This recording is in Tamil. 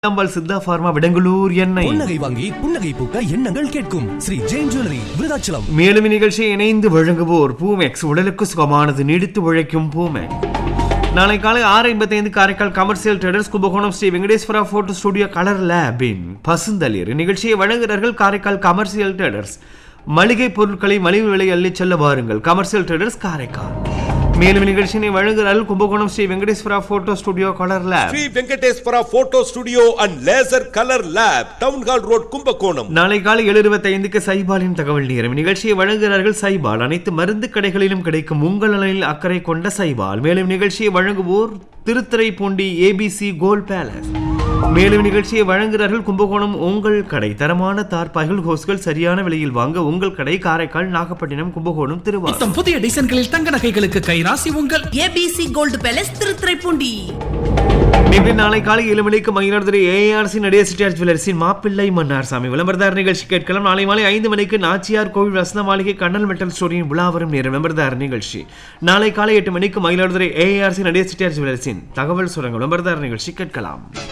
அம்பாள் சித்தா பார்மா விடங்களூர் எண்ணெய் புன்னகை வாங்கி புன்னகை பூக்க எண்ணங்கள் கேட்கும் ஸ்ரீ ஜெயின் ஜுவல்லரி விருதாச்சலம் மேலும் இந்நிகழ்ச்சியை இணைந்து வழங்குவோர் பூமெக்ஸ் உடலுக்கு சுகமானது நீடித்து உழைக்கும் பூமெக்ஸ் நாளை காலை ஆறு ஐம்பத்தி ஐந்து Karaikal commercial traders Kumbakonam Sri Venkateswara photo studio colour லேபின் பசுந்தளிர் இந்நிகழ்ச்சியை வழங்குகிறார்கள் காரைக்கால் கமர்ஷியல் ட்ரேடர்ஸ் மளிகை பொருட்களை மலிவு விலை அள்ளிச் செல்ல வாருங்கள் கமர்ஷியல் ட்ரேடர்ஸ் காரைக்கால் மேலும் இந்நிகழ்ச்சியினை வழங்குகிறார்கள் Kumbakonam Sri Venkateswara photo studio colour lab Sri Venkateswara photo studio and laser colour lab town hall road Kumbakonam நாளை காலை ஏழு இருபத்தைந்துக்கு சைபாலின் தகவல் நேரம் நிகழ்ச்சியை வழங்குகிறார்கள் சைபால் அனைத்து மருந்து கடைகளிலும் கிடைக்கும் உங்கள் நலனில் அக்கறை கொண்ட சைபால் மேலும் நிகழ்ச்சியை வழங்குவோர் திருத்துறைப்பூண்டி ஏபிசி கோல்ட் பேலஸ் மேலும் நிகழ்ச்சியை வழங்குகிறார்கள் கும்பகோணம் உங்கள் கடை தரமான தார்பாய்கள் ஹோஸ்கள் சரியான விலையில் வாங்க உங்கள் கடை காரைக்கால் நாகப்பட்டினம் கும்பகோணம் திருவாரூர் மொத்தம் புதிய டிசைன்களில் தங்க நகைகளுக்கு கைராசி உங்கள் ஏபிசி கோல்டு பேலஸ் திருத்துறைப்பூண்டி மீண்டும் நாளை காலை ஏழு மணிக்கு மயிலாடுதுறை ஏஆர்சி நடிகர் சிட்டியார் ஜுவல்லர்ஸின் மாப்பிள்ளை மன்னார் சாமி விளம்பரதார் நிகழ்ச்சி கேட்கலாம் நாளை மாலை ஐந்து மணிக்கு நாச்சியார் கோவில் வசந்த மாளிகை கண்ணல் மெட்டல் ஸ்டோரியின் விழாவரும் நேரம் விளம்பரதார் நிகழ்ச்சி நாளை காலை எட்டு மணிக்கு மயிலாடுதுறை ஏஆர்சி நடிகர் சிட்டியார் ஜுவல்லர்ஸின் தகவல் சுரங்க விளம்பரதார் நிகழ்ச்சி கேட்கலாம்